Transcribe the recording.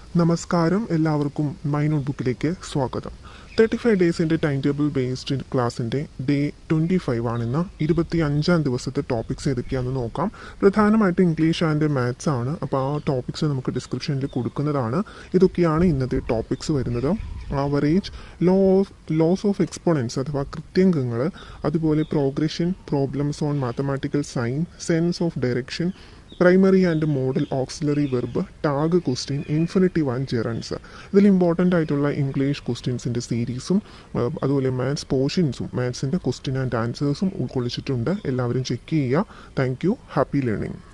നമസ്കാരം എല്ലാവർക്കും മൈ നോട്ട്ബുക്കിലേക്ക് സ്വാഗതം തേർട്ടി ഫൈവ് ഡേയ്സിൻ്റെ ടൈം ടേബിൾ ബേസ്ഡ് ക്ലാസ്സിൻ്റെ ഡേ ട്വൻറ്റി ഫൈവ് ആണിന്ന് ഇരുപത്തി അഞ്ചാം ദിവസത്തെ ടോപ്പിക്സ് ഏതൊക്കെയാണെന്ന് നോക്കാം പ്രധാനമായിട്ട് ഇംഗ്ലീഷ് ആൻഡ് മാത്സ് ആണ് അപ്പോൾ ആ ടോപ്പിക്സ് നമുക്ക് ഡിസ്ക്രിപ്ഷനിൽ കൊടുക്കുന്നതാണ് ഇതൊക്കെയാണ് ഇന്നത്തെ ടോപ്പിക്സ് വരുന്നത് average law of laws of exponents അഥവാ കൃത്യങ്കങ്ങൾ അതുപോലെ progression problems on mathematical sign sense of direction primary and modal auxiliary verb tag question infinitive and gerunds ഇതിൽ ഇമ്പോർട്ടൻ്റ് ആയിട്ടുള്ള ഇംഗ്ലീഷ് ക്വസ്റ്റ്യൻസിൻ്റെ സീരീസും അതുപോലെ മാത്സ് പോർഷൻസും മാത്സിൻ്റെ ക്വസ്റ്റ്യൻ ആൻഡ് ആൻസേഴ്സും ഉൾക്കൊള്ളിച്ചിട്ടുണ്ട് എല്ലാവരും ചെക്ക് ചെയ്യുക താങ്ക് യു ഹാപ്പി ലേണിംഗ്